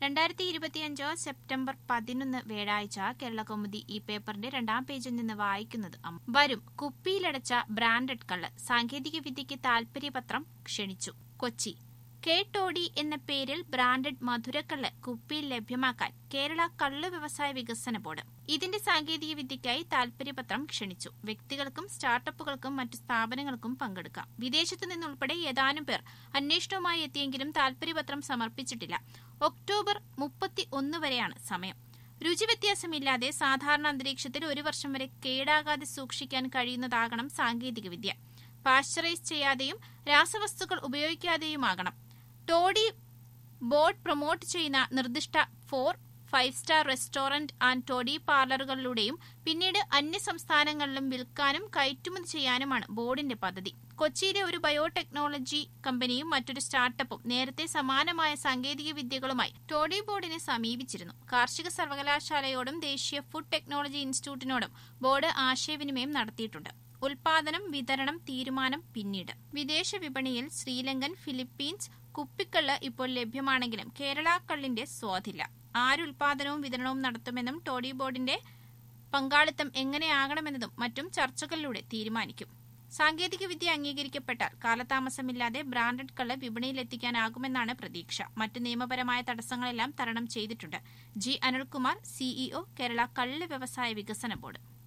രണ്ടായിരത്തി ഇരുപത്തിയഞ്ച് സെപ്റ്റംബർ പതിനൊന്ന് വ്യാഴാഴ്ച കേരള കൗമുദി ഈ പേപ്പറിന്റെ രണ്ടാം പേജിൽ നിന്ന് വായിക്കുന്നത് അമ്മ. വരും കുപ്പിയിലടച്ച ബ്രാൻഡഡ് കള്ള് സാങ്കേതിക വിദ്യയ്ക്ക് താൽപര്യപത്രം ക്ഷണിച്ചു കൊച്ചി കേട്ടോടി എന്ന പേരിൽ ബ്രാൻഡഡ് മധുരക്കള്ള് കുപ്പിയിൽ ലഭ്യമാക്കാൻ കേരള കള്ള് വ്യവസായ വികസന ബോർഡ് ഇതിന്റെ സാങ്കേതിക വിദ്യയ്ക്കായി താൽപര്യപത്രം ക്ഷണിച്ചു വ്യക്തികൾക്കും സ്റ്റാർട്ടപ്പുകൾക്കും മറ്റു സ്ഥാപനങ്ങൾക്കും പങ്കെടുക്കാം വിദേശത്തു നിന്നുൾപ്പെടെ ഏതാനും പേർ അന്വേഷണവുമായി എത്തിയെങ്കിലും താൽപര്യപത്രം സമർപ്പിച്ചിട്ടില്ല ഒക്ടോബർ മുപ്പത്തി ഒന്ന് വരെയാണ് സമയം രുചിവ്യത്യാസമില്ലാതെ സാധാരണ അന്തരീക്ഷത്തിൽ ഒരു വർഷം വരെ കേടാകാതെ സൂക്ഷിക്കാൻ കഴിയുന്നതാകണം സാങ്കേതികവിദ്യ പാശ്ചറൈസ് ചെയ്യാതെയും രാസവസ്തുക്കൾ ഉപയോഗിക്കാതെയുമാകണം ടോഡി ബോർഡ് പ്രൊമോട്ട് ചെയ്യുന്ന നിർദ്ദിഷ്ട four five star restaurant and toddy പാർലറുകളിലൂടെയും പിന്നീട് അന്യ സംസ്ഥാനങ്ങളിലും വിൽക്കാനും കയറ്റുമതി ചെയ്യാനുമാണ് ബോർഡിന്റെ പദ്ധതി കൊച്ചിയിലെ ഒരു ബയോടെക്നോളജി കമ്പനിയും മറ്റൊരു സ്റ്റാർട്ടപ്പും നേരത്തെ സമാനമായ സാങ്കേതിക വിദ്യകളുമായി ടോഡി ബോർഡിനെ സമീപിച്ചിരുന്നു കാർഷിക സർവകലാശാലയോടും ദേശീയ ഫുഡ് ടെക്നോളജി ഇൻസ്റ്റിറ്റ്യൂട്ടിനോടും ബോർഡ് ആശയവിനിമയം നടത്തിയിട്ടുണ്ട് ഉൽപാദനം വിതരണം തീരുമാനം പിന്നീട് വിദേശ വിപണിയിൽ ശ്രീലങ്കൻ ഫിലിപ്പീൻസ് കുപ്പിക്കള്ള് ഇപ്പോൾ ലഭ്യമാണെങ്കിലും കേരള കള്ളിന്റെ സ്വാധില്ല ആരുൽപാദനവും വിതരണവും നടത്തുമെന്നും ടോഡി ബോർഡിന്റെ പങ്കാളിത്തം എങ്ങനെയാകണമെന്നതും മറ്റും ചർച്ചകളിലൂടെ തീരുമാനിക്കും സാങ്കേതികവിദ്യ അംഗീകരിക്കപ്പെട്ടാൽ കാലതാമസമില്ലാതെ ബ്രാൻഡഡ് കള്ള് വിപണിയിലെത്തിക്കാനാകുമെന്നാണ് പ്രതീക്ഷ മറ്റ് നിയമപരമായ തടസ്സങ്ങളെല്ലാം തരണം ചെയ്തിട്ടുണ്ട് ജി അനിൽകുമാർ സിഇഒ കേരള കള്ള് വ്യവസായ വികസന ബോർഡ്